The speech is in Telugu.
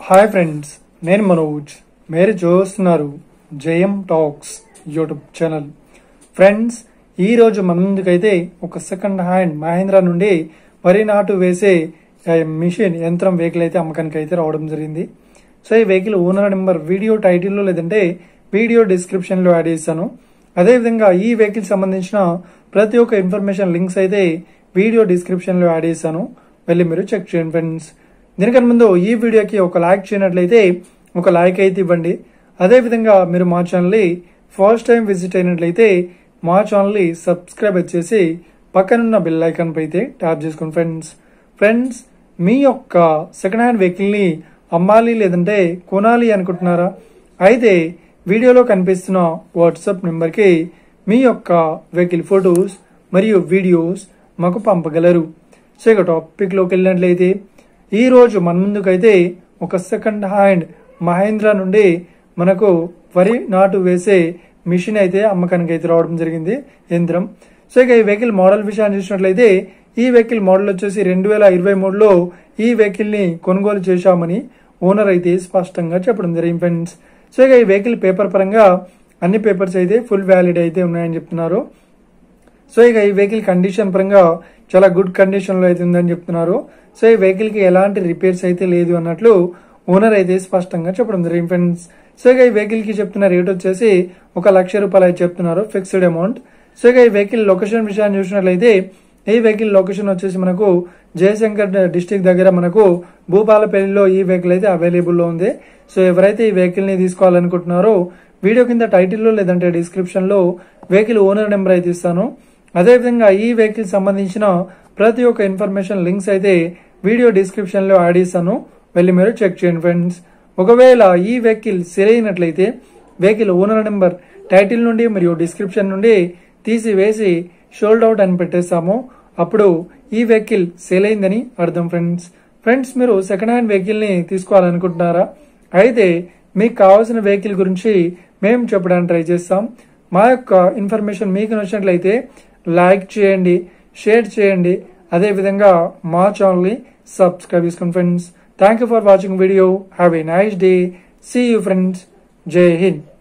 హాయ్ ఫ్రెండ్స్ నేను మనోజ్ మీరు చూస్తున్నారు జయం టాక్స్ యూట్యూబ్ ఛానల్ ఫ్రెండ్స్ ఈ రోజు మన ముందుకైతే ఒక సెకండ్ హ్యాండ్ మహేంద్ర నుండి వరి నాటు వేసే ఆ, మిషన్ యంత్రం వెహికల్ అయితే అమ్మకానికి అయితే రావడం జరిగింది సో ఈ వెహికల్ ఓనర్ నెంబర్ వీడియో టైటిల్లో లేదంటే వీడియో డిస్క్రిప్షన్లో యాడ్ చేశాను అదేవిధంగా ఈ వెహికల్ సంబంధించిన ప్రతి ఒక్క ఇన్ఫర్మేషన్ లింక్స్ అయితే వీడియో డిస్క్రిప్షన్లో యాడ్ చేశాను వెళ్ళి మీరు చెక్ చేయండి ఫ్రెండ్స్ దీనికన్నా ముందు ఈ వీడియోకి ఒక లైక్ చేయనట్లయితే ఒక లైక్ అయితే ఇవ్వండి అదేవిధంగా మీరు మా ఛానల్ని ఫస్ట్ టైం విజిట్ అయినట్లయితే మా ఛానల్ని సబ్స్క్రైబ్ చేసి పక్కనున్న బెల్ ఐకాన్ పై అయితే ట్యాప్ చేసుకోండి ఫ్రెండ్స్ ఫ్రెండ్స్ మీ యొక్క సెకండ్ హ్యాండ్ వెహికల్ని అమ్మాలి లేదంటే కొనాలి అనుకుంటున్నారా అయితే వీడియోలో కనిపిస్తున్న వాట్సాప్ నెంబర్కి మీ యొక్క వెహికల్ ఫొటోస్ మరియు వీడియోస్ మాకు పంపగలరు సో ఇక టాపిక్లోకి వెళ్ళినట్లయితే ఈ రోజు మన ముందుకైతే ఒక సెకండ్ హ్యాండ్ మహేంద్ర నుండి మనకు వరి నాటు వేసే మిషన్ అయితే అమ్మకానికి అయితే రావడం జరిగింది యంత్రం సో ఇక ఈ వెహికల్ మోడల్ విషయాన్ని చూసినట్లయితే ఈ వెహికల్ మోడల్ వచ్చేసి రెండు వేల ఇరవై మూడులో ఈ వెహికల్ ని కొనుగోలు చేశామని ఓనర్ అయితే స్పష్టంగా చెప్పడం జరిగింది ఫ్రెండ్స్ సో ఇక ఈ వెహికల్ పేపర్ పరంగా అన్ని పేపర్స్ అయితే ఫుల్ వ్యాలిడ్ అయితే ఉన్నాయని చెప్తున్నారు సో ఇక ఈ వెహికల్ కండిషన్ పరంగా చాలా గుడ్ కండిషన్ లో అయితే ఉందని చెప్తున్నారు సో ఈ వెహికల్ కి ఎలాంటి రిపేర్స్ అయితే లేదు అన్నట్లు ఓనర్ అయితే స్పష్టంగా చెప్పడం జరిగింది ఫ్రెండ్స్ సో ఇక ఈ వెహికల్ కి చెప్తున్న రేట్ వచ్చేసి ఒక లక్ష రూపాయలు అయితే చెప్తున్నారు ఫిక్స్డ్ అమౌంట్ సో ఇక ఈ వెహికల్ లొకేషన్ విషయాన్ని చూసినట్లయితే ఈ వెహికల్ లొకేషన్ వచ్చేసి మనకు జయశంకర్ డిస్టిక్ దగ్గర మనకు భూపాలపల్లిలో ఈ వెహికల్ అయితే అవైలబుల్ లో ఉంది సో ఎవరైతే ఈ వెహికల్ ని తీసుకోవాలనుకుంటున్నారో వీడియో కింద టైటిల్లో లేదంటే డిస్క్రిప్షన్ లో వెహికల్ ఓనర్ నెంబర్ అయితే ఇస్తాను అదేవిధంగా ఈ వెహికల్ సంబంధించిన ప్రతి ఒక్క ఇన్ఫర్మేషన్ లింక్స్ అయితే వీడియో డిస్క్రిప్షన్ లో యాడ్ చేస్తాను వెళ్ళి మీరు చెక్ చేయండి ఫ్రెండ్స్ ఒకవేళ ఈ వెహికల్ సేల్ అయినట్లయితే వెహికల్ ఓనర్ నెంబర్ టైటిల్ నుండి మరియు డిస్క్రిప్షన్ నుండి తీసివేసి షోల్డ్ అవుట్ అని పెట్టేస్తాము అప్పుడు ఈ వెహికల్ సేల్ అయిందని అర్థం ఫ్రెండ్స్ ఫ్రెండ్స్ మీరు సెకండ్ హ్యాండ్ వెహికల్ ని తీసుకోవాలనుకుంటున్నారా అయితే మీకు కావాల్సిన వెహికల్ గురించి మేము చెప్పడానికి ట్రై చేస్తాం మా యొక్క ఇన్ఫర్మేషన్ మీకు నచ్చినట్లయితే లైక్ చేయండి షేర్ చేయండి అదేవిధంగా మా ఛానల్ని సబ్స్క్రైబ్ చేసుకోండి friends thank you for watching video have a nice day see you friends Jai Hind